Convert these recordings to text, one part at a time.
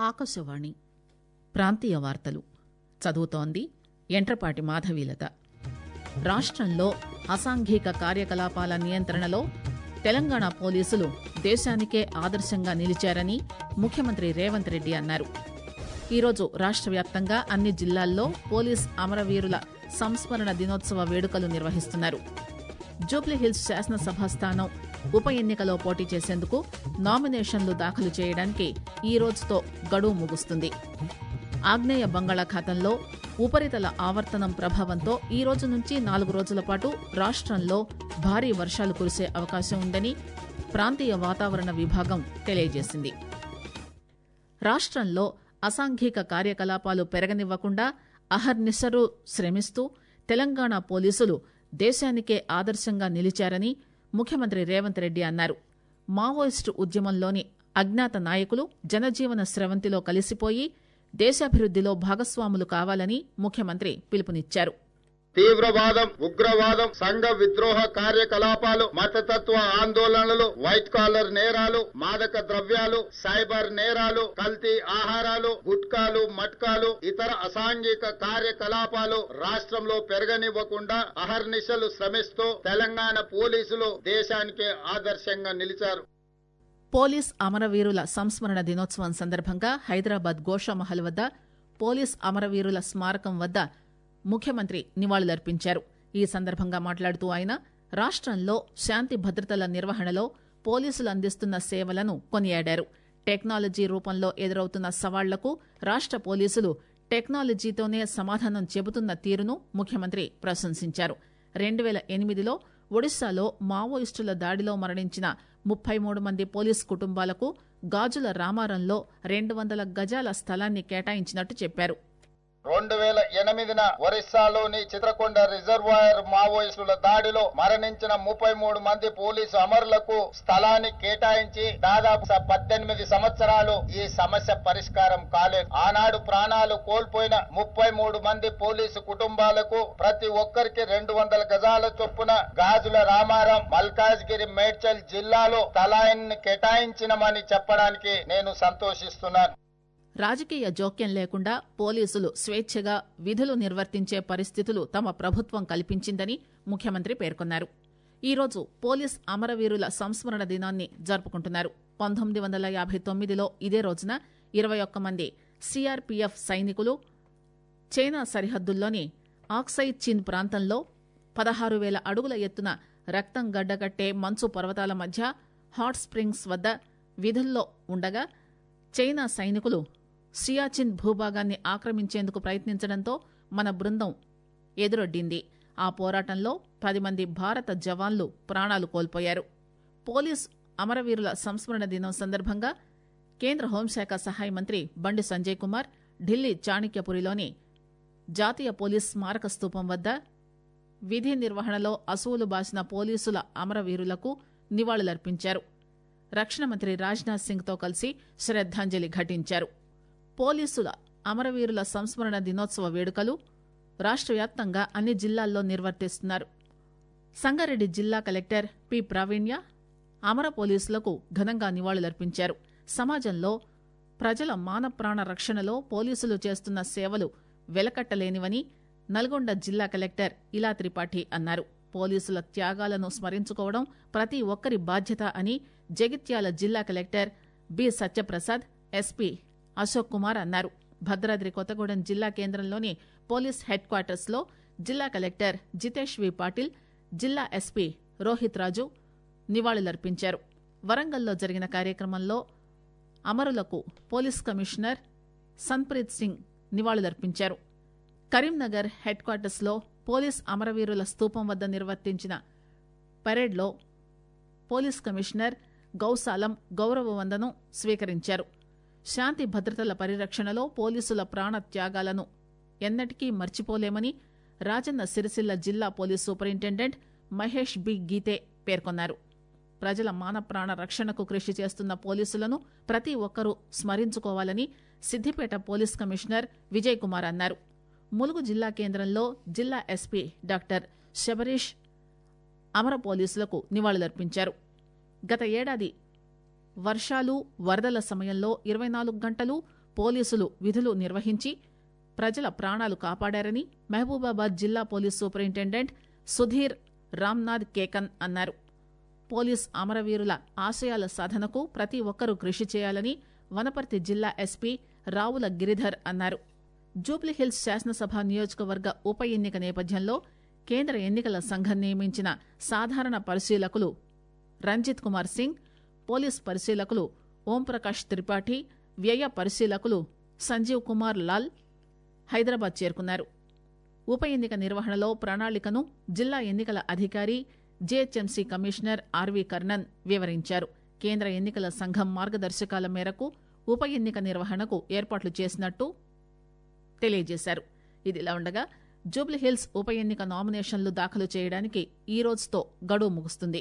ఆకాశవాణి ప్రాంతీయ వార్తలు చదువుతోంది ఎంట్రపాటి మాధవీలత రాష్టంలో అసాంఘిక కార్యకలాపాల నియంత్రణలో తెలంగాణ పోలీసులు దేశానికే ఆదర్శంగా నిలిచారని ముఖ్యమంత్రి రేవంత్ రెడ్డి అన్నారు ఈరోజు రాష్ట వ్యాప్తంగా అన్ని జిల్లాల్లో పోలీస్ అమరవీరుల సంస్మరణ దినోత్సవ వేడుకలు నిర్వహిస్తున్నారు జూబ్లీహిల్స్ శాసనసభ స్థానం ఉప ఎన్నికలో పోటీ చేసేందుకు నామినేషన్లు దాఖలు చేయడానికి ఈ రోజుతో గడువు ముగుస్తుంది ఆగ్నేయ బంగాళాఖాతంలో ఉపరితల ఆవర్తనం ప్రభావంతో ఈ రోజు నుంచి నాలుగు రోజుల పాటు రాష్టంలో భారీ వర్షాలు కురిసే అవకాశం ఉందని ప్రాంతీయ వాతావరణ విభాగం తెలియజేసింది రాష్టంలో అసాంఘిక కార్యకలాపాలు పెరగనివ్వకుండా అహర్నిశలు శ్రమిస్తూ తెలంగాణ పోలీసులు దేశానికే ఆదర్శంగా నిలిచారని ముఖ్యమంత్రి రేవంత్ రెడ్డి అన్నారు మావోయిస్టు ఉద్యమంలోని అజ్ఞాత నాయకులు జనజీవన స్రవంతిలో కలిసిపోయి దేశాభివృద్దిలో భాగస్వాములు కావాలని ముఖ్యమంత్రి పిలుపునిచ్చారు తీవ్రవాదం ఉగ్రవాదం సంఘ విద్రోహ కార్యకలాపాలు మతతత్వ ఆందోళనలు వైట్ కాలర్ నేరాలు మాదక ద్రవ్యాలు సైబర్ నేరాలు కల్తీ ఆహారాలు గుట్కాలు మట్కాలు ఇతర అసాంఘిక కార్యకలాపాలు రాష్ట్రంలో పెరగనివ్వకుండా అహర్నిశలు శ్రమిస్తూ తెలంగాణ పోలీసులు దేశానికే ఆదర్శంగా నిలిచారు పోలీస్ అమరవీరుల సంస్మరణ దినోత్సవం సందర్భంగా హైదరాబాద్ గోషామహల్ వద్ద పోలీస్ అమరవీరుల స్మారకం వద్ద ముఖ్యమంత్రి నివాళులర్పించారు ఈ సందర్భంగా మాట్లాడుతూ ఆయన రాష్టంలో శాంతి భద్రతల నిర్వహణలో పోలీసులు అందిస్తున్న సేవలను కొనియాడారు టెక్నాలజీ రూపంలో ఎదురవుతున్న సవాళ్లకు రాష్ట పోలీసులు టెక్నాలజీతోనే సమాధానం చెబుతున్న తీరును ముఖ్యమంత్రి ప్రశంసించారు రెండు వేల ఎనిమిదిలో ఒడిశాలో మావోయిస్టుల దాడిలో మరణించిన ముప్పై మూడు మంది పోలీస్ కుటుంబాలకు గాజుల రామారంలో రెండు వందల గజాల స్థలాన్ని కేటాయించినట్టు చెప్పారు రెండు వేల ఎనిమిదిన ఒరిస్సాలోని చిత్రకొండ రిజర్వాయర్ మావోయిస్టుల దాడిలో మరణించిన ముప్పై మూడు మంది పోలీసు అమరులకు స్థలాన్ని కేటాయించి దాదాపు పద్దెనిమిది సంవత్సరాలు ఈ సమస్య పరిష్కారం కాలేదు ఆనాడు ప్రాణాలు కోల్పోయిన ముప్పై మూడు మంది పోలీసు కుటుంబాలకు ప్రతి ఒక్కరికి రెండు వందల గజాల చొప్పున గాజుల రామారం మల్కాజ్గిరి మేడ్చల్ జిల్లాలో స్థలాన్ని కేటాయించినమని చెప్పడానికి నేను సంతోషిస్తున్నాను రాజకీయ జోక్యం లేకుండా పోలీసులు స్వేచ్ఛగా విధులు నిర్వర్తించే పరిస్థితులు తమ ప్రభుత్వం కల్పించిందని ముఖ్యమంత్రి పేర్కొన్నారు ఈరోజు పోలీస్ అమరవీరుల సంస్మరణ దినాన్ని జరుపుకుంటున్నారు పంతొమ్మిది వందల యాభై తొమ్మిదిలో ఇదే రోజున ఇరవై ఒక్క మంది సిఆర్పీఎఫ్ సైనికులు చైనా సరిహద్దుల్లోని ఆక్సై చీన్ ప్రాంతంలో పదహారు వేల అడుగుల ఎత్తున రక్తం గడ్డకట్టే మంచు పర్వతాల మధ్య హాట్ స్ప్రింగ్స్ వద్ద విధుల్లో ఉండగా చైనా సైనికులు సియాచిన్ భూభాగాన్ని ఆక్రమించేందుకు ప్రయత్నించడంతో మన బృందం ఎదురొడ్డింది ఆ పోరాటంలో పది మంది భారత జవాన్లు ప్రాణాలు కోల్పోయారు పోలీస్ అమరవీరుల సంస్మరణ దినం సందర్భంగా కేంద్ర హోంశాఖ సహాయ మంత్రి బండి సంజయ్ కుమార్ ఢిల్లీ చాణక్యపురిలోని జాతీయ పోలీస్ స్మారక స్తూపం వద్ద విధి నిర్వహణలో అసువులు బాసిన పోలీసుల అమరవీరులకు నివాళులర్పించారు రక్షణ మంత్రి రాజ్నాథ్ సింగ్ తో కలిసి శ్రద్దాంజలి ఘటించారు పోలీసుల అమరవీరుల సంస్మరణ దినోత్సవ వేడుకలు రాష్ట్ర వ్యాప్తంగా అన్ని జిల్లాల్లో నిర్వర్తిస్తున్నారు సంగారెడ్డి జిల్లా కలెక్టర్ పి ప్రావీణ్య అమర పోలీసులకు ఘనంగా నివాళులర్పించారు సమాజంలో ప్రజల మానప్రాణ రక్షణలో పోలీసులు చేస్తున్న సేవలు వెలకట్టలేనివని నల్గొండ జిల్లా కలెక్టర్ ఇలా త్రిపాఠి అన్నారు పోలీసుల త్యాగాలను స్మరించుకోవడం ప్రతి ఒక్కరి బాధ్యత అని జగిత్యాల జిల్లా collector B Satyaprasad SP Ashok Kumar అన్నారు భద్రాద్రి కొత్తగూడెం జిల్లా కేంద్రంలోని పోలీస్ హెడ్ క్వార్టర్స్ లో జిల్లా కలెక్టర్ జితేష్ వి పాటిల్ జిల్లా ఎస్పీ రోహిత్ రాజు నివాళులర్పించారు వరంగల్లో జరిగిన కార్యక్రమంలో అమరులకు పోలీస్ కమిషనర్ సన్ప్రీత్ సింగ్ నివాళులర్పించారు కరీంనగర్ హెడ్ క్వార్టర్స్ లో పోలీస్ అమరవీరుల స్తూపం వద్ద నిర్వర్తించిన పరేడ్లో పోలీస్ కమిషనర్ గౌసాలం గౌరవ వందనం స్వీకరించారు శాంతి భద్రతల పరిరక్షణలో పోలీసుల ప్రాణ త్యాగాలను ఎన్నటికీ మర్చిపోలేమని రాజన్న సిరిసిల్ల జిల్లా police superintendent Mahesh B Geethe పేర్కొన్నారు ప్రజల మానప్రాణ రక్షణకు కృషి చేస్తున్న పోలీసులను ప్రతి ఒక్కరూ స్మరించుకోవాలని సిద్దిపేట పోలీస్ కమిషనర్ విజయ్ కుమార్ అన్నారు ములుగు జిల్లా కేంద్రంలో జిల్లా ఎస్పీ డాక్టర్ శబరీష్ అమర పోలీసులకు నివాళులర్పించారు గత ఏడాది వర్షాలు వరదల సమయంలో ఇరవై నాలుగు గంటలు పోలీసులు విధులు నిర్వహించి ప్రజల ప్రాణాలు కాపాడారని మహబూబాబాద్ జిల్లా పోలీస్ సూపరింటెండెంట్ సుధీర్ రామ్నాథ్ కేకన్ అన్నారు పోలీస్ అమరవీరుల ఆశయాల సాధనకు ప్రతి ఒక్కరూ కృషి చేయాలని వనపర్తి జిల్లా ఎస్పీ రావుల గిరిధర్ అన్నారు జూబ్లీహిల్స్ శాసనసభ నియోజకవర్గ ఉప ఎన్నిక నేపథ్యంలో కేంద్ర ఎన్నికల సంఘం నియమించిన సాధారణ పరిశీలకులు రంజిత్ కుమార్ సింగ్ పోలీస్ పరిశీలకులు ఓంప్రకాష్ త్రిపాఠి వ్యయ పరిశీలకులు సంజీవ్ కుమార్ లాల్ హైదరాబాద్ చేరుకున్నారు ఉప ఎన్నిక నిర్వహణలో ప్రణాళికను జిల్లా ఎన్నికల అధికారి జేహెచ్ఎంసీ కమిషనర్ ఆర్వీ కర్ణన్ వివరించారు కేంద్ర ఎన్నికల సంఘం మార్గదర్శకాల మేరకు ఉప ఎన్నిక నిర్వహణకు ఏర్పాట్లు చేసినట్టు తెలియజేశారు ఇదిలా ఉండగా జూబ్లీహిల్స్ ఉప ఎన్నిక నామినేషన్లు దాఖలు చేయడానికి ఈ రోజుతో గడువు ముగుస్తుంది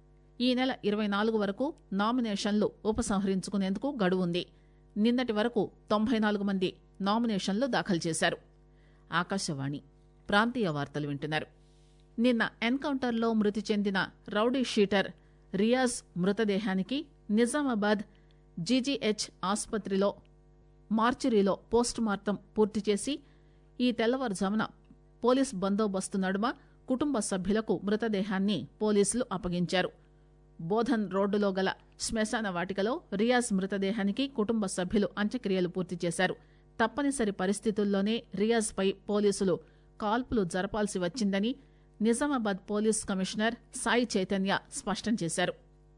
ఈ నెల ఇరవై నాలుగు వరకు నామినేషన్లు ఉపసంహరించుకునేందుకు గడువు ఉంది నిన్నటి వరకు తొంభై నాలుగు మంది నామినేషన్లు దాఖలు చేశారు ఆకాశవాణి ప్రాంతీయ వార్తలు వింటున్నారు నిన్న ఎన్కౌంటర్లో మృతి చెందిన రౌడీ షీటర్ రియాజ్ మృతదేహానికి నిజామాబాద్ జీజీహెచ్ ఆసుపత్రిలో మార్చురీలో పోస్ట్ మార్టం పూర్తి చేసి ఈ తెల్లవారుజామున పోలీస్ బందోబస్తు నడుమ కుటుంబ సభ్యులకు మృతదేహాన్ని పోలీసులు అప్పగించారు బోధన్ రోడ్డులో గల శ్మశాన వాటికలో రియాజ్ మృతదేహానికి కుటుంబ సభ్యులు అంత్యక్రియలు పూర్తి చేశారు తప్పనిసరి పరిస్థితుల్లోనే రియాజ్ పై పోలీసులు కాల్పులు జరపాల్సి వచ్చిందని నిజామాబాద్ పోలీస్ కమిషనర్ సాయి చైతన్య స్పష్టం చేశారు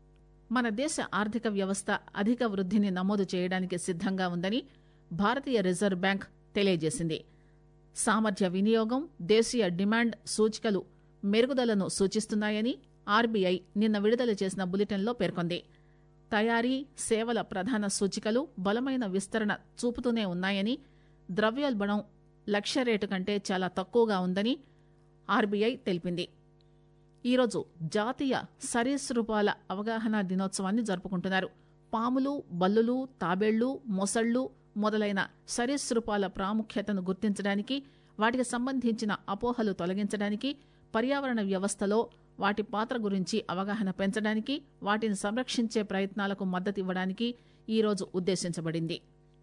మన దేశ ఆర్థిక వ్యవస్థ అధిక వృద్ధిని నమోదు చేయడానికి సిద్దంగా ఉందని భారతీయ రిజర్వ్ బ్యాంక్ తెలియజేసింది సామర్థ్య వినియోగం దేశీయ డిమాండ్ సూచికలు మెరుగుదలను సూచిస్తున్నాయని ఆర్బీఐ నిన్న విడుదల చేసిన బులెటిన్లో పేర్కొంది తయారీ సేవల ప్రధాన సూచికలు బలమైన విస్తరణ చూపుతూనే ఉన్నాయని ద్రవ్యోల్బణం లక్ష్య రేటు కంటే చాలా తక్కువగా ఉందని ఆర్బీఐ తెలిపింది ఈరోజు జాతీయ సరీసృపాల అవగాహన దినోత్సవాన్ని జరుపుకుంటున్నారు పాములు బల్లులు తాబేళ్లు మొసళ్లు మొదలైన సరీసృపాల ప్రాముఖ్యతను గుర్తించడానికి వాటికి సంబంధించిన అపోహలు తొలగించడానికి పర్యావరణ వ్యవస్థలో వాటి పాత్ర గురించి అవగాహన పెంచడానికి వాటిని సంరక్షించే ప్రయత్నాలకు మద్దతివ్వడానికి ఈరోజు ఉద్దేశించబడింది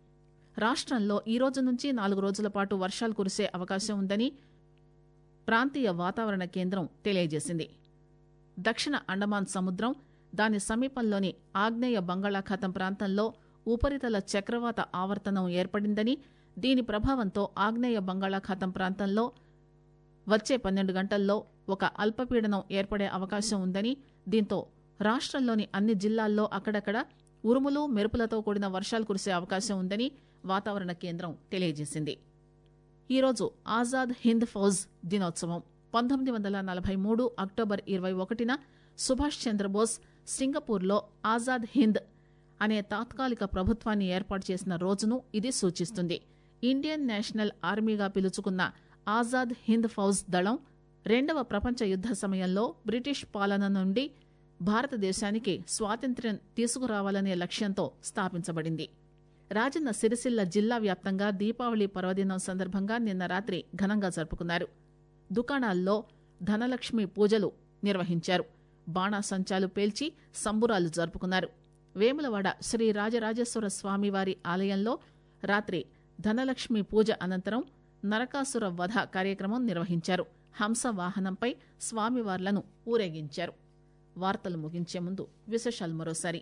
రాష్ట్రంలో ఈ రోజు నుంచి నాలుగు రోజుల పాటు వర్షాలు కురిసే అవకాశం ఉందని ప్రాంతీయ వాతావరణ కేంద్రం తెలియజేసింది దక్షిణ అండమాన్ సముద్రం దాని సమీపంలోని ఆగ్నేయ బంగాళాఖాతం ప్రాంతంలో ఉపరితల చక్రవాత ఆవర్తనం ఏర్పడిందని దీని ప్రభావంతో ఆగ్నేయ బంగాళాఖాతం ప్రాంతంలో వచ్చే పన్నెండు గంటల్లో ఒక అల్పపీడనం ఏర్పడే అవకాశం ఉందని దీంతో రాష్ట్రంలోని అన్ని జిల్లాల్లో అక్కడక్కడ ఉరుములు మెరుపులతో కూడిన వర్షాలు కురిసే అవకాశం ఉందని వాతావరణ కేంద్రం తెలియజేసింది ఈరోజు ఆజాద్ హింద్ ఫౌజ్ దినోత్సవం పంతొమ్మిది వందల నలభై మూడు అక్టోబర్ ఇరవై ఒకటిన సుభాష్ చంద్రబోస్ సింగపూర్లో ఆజాద్ హింద్ అనే తాత్కాలిక ప్రభుత్వాన్ని ఏర్పాటు చేసిన రోజును ఇది సూచిస్తుంది ఇండియన్ నేషనల్ ఆర్మీగా పిలుచుకున్న ఆజాద్ హింద్ ఫౌజ్ దళం రెండవ ప్రపంచ యుద్ద సమయంలో బ్రిటిష్ పాలన నుండి భారతదేశానికి స్వాతంత్ర్యం తీసుకురావాలనే లక్ష్యంతో స్థాపించబడింది రాజన్న సిరిసిల్ల జిల్లా వ్యాప్తంగా దీపావళి పర్వదినం సందర్భంగా నిన్న రాత్రి ఘనంగా జరుపుకున్నారు దుకాణాల్లో ధనలక్ష్మి పూజలు నిర్వహించారు బాణాసంచాలు పేల్చి సంబురాలు జరుపుకున్నారు వేములవాడ శ్రీ రాజరాజేశ్వర స్వామివారి ఆలయంలో రాత్రి ధనలక్ష్మి పూజ అనంతరం నరకాసుర వధ కార్యక్రమం నిర్వహించారు హంస వాహనంపై స్వామివార్లను ఊరేగించారు వార్తలు ముగించే ముందు విశేషాలు మరోసారి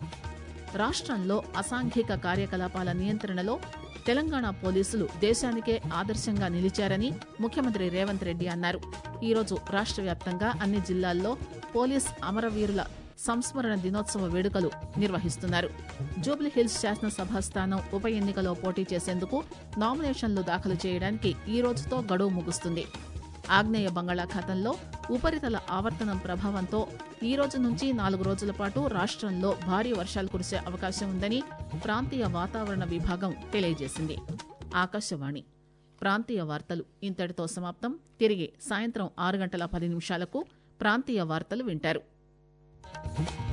రాష్ట్రంలో అసాంఘిక కార్యకలాపాల నియంత్రణలో తెలంగాణ పోలీసులు దేశానికే ఆదర్శంగా నిలిచారని ముఖ్యమంత్రి రేవంత్ రెడ్డి అన్నారు ఈరోజు రాష్ట్ర వ్యాప్తంగా అన్ని జిల్లాల్లో పోలీస్ అమరవీరుల సంస్మరణ దినోత్సవ వేడుకలు నిర్వహిస్తున్నారు జూబ్లీహిల్స్ శాసనసభ స్థానం ఉప ఎన్నికలో పోటీ చేసేందుకు నామినేషన్లు దాఖలు చేయడానికి ఈ రోజుతో గడువు ముగుస్తుంది ఆగ్నేయ బంగాళాఖాతంలో ఉపరితల ఆవర్తనం ప్రభావంతో ఈ రోజు నుంచి నాలుగు రోజుల పాటు రాష్ట్రంలో భారీ వర్షాలు కురిసే అవకాశం ఉందని ప్రాంతీయ వాతావరణ విభాగం తెలియజేసింది ఆకాశవాణి ప్రాంతీయ వార్తలు ఇంతటితో సమాప్తం తిరిగి సాయంత్రం ఆరు గంటల పది నిమిషాలకు ప్రాంతీయ వార్తలు వింటారు